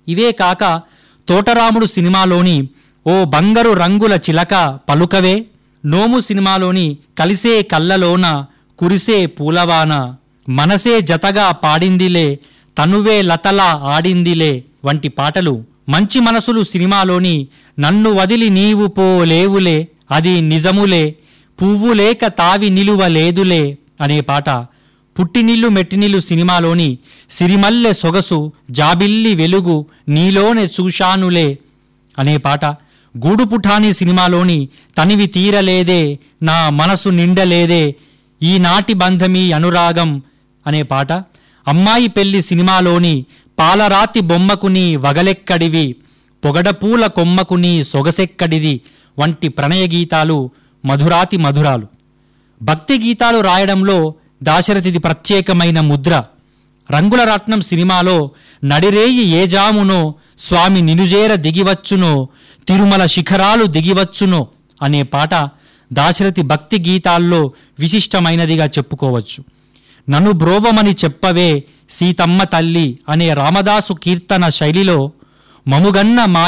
ఇవే కాక తోటరాముడు సినిమాలోని ఓ బంగారు రంగుల చిలక పలుకవే నోము సినిమాలోని కలిసే కళ్ళలోన కురిసే పూలవాన మనసే జతగా పాడిందిలే తనువే లతలా ఆడిందిలే వంటి పాటలు మంచి మనసులు సినిమాలోని నన్ను వదిలి నీవు పో లేవులే అది నిజములే పువ్వు లేక తావి నిలువ లేదులే అనే పాట పుట్టినిల్లు మెట్టినిల్లు సినిమాలోని సిరిమల్లె సొగసు జాబిల్లి వెలుగు నీలోనే చూశానులే అనే పాట గూడుపుఠాని సినిమాలోని తనివి తీరలేదే నా మనసు నిండలేదే ఈనాటి బంధమీ అనురాగం అనే పాట అమ్మాయి పెళ్లి సినిమాలోని పాలరాతి బొమ్మకు నీ వగలెక్కడివి పొగడపూల కొమ్మకు నీ సొగసెక్కడిది వంటి ప్రణయ గీతాలు మధురాతి మధురాలు భక్తి గీతాలు రాయడంలో దాశరథిది ప్రత్యేకమైన ముద్ర రంగుల రత్నం సినిమాలో నడిరేయి ఏ జామునో స్వామి నినుజేర దిగివచ్చునో తిరుమల శిఖరాలు దిగివచ్చునో అనే పాట దాశరథి భక్తి గీతాల్లో విశిష్టమైనదిగా చెప్పుకోవచ్చు నన్ను బ్రోవమని చెప్పవే సీతమ్మ తల్లి అనే రామదాసు కీర్తన శైలిలో మముగన్న మా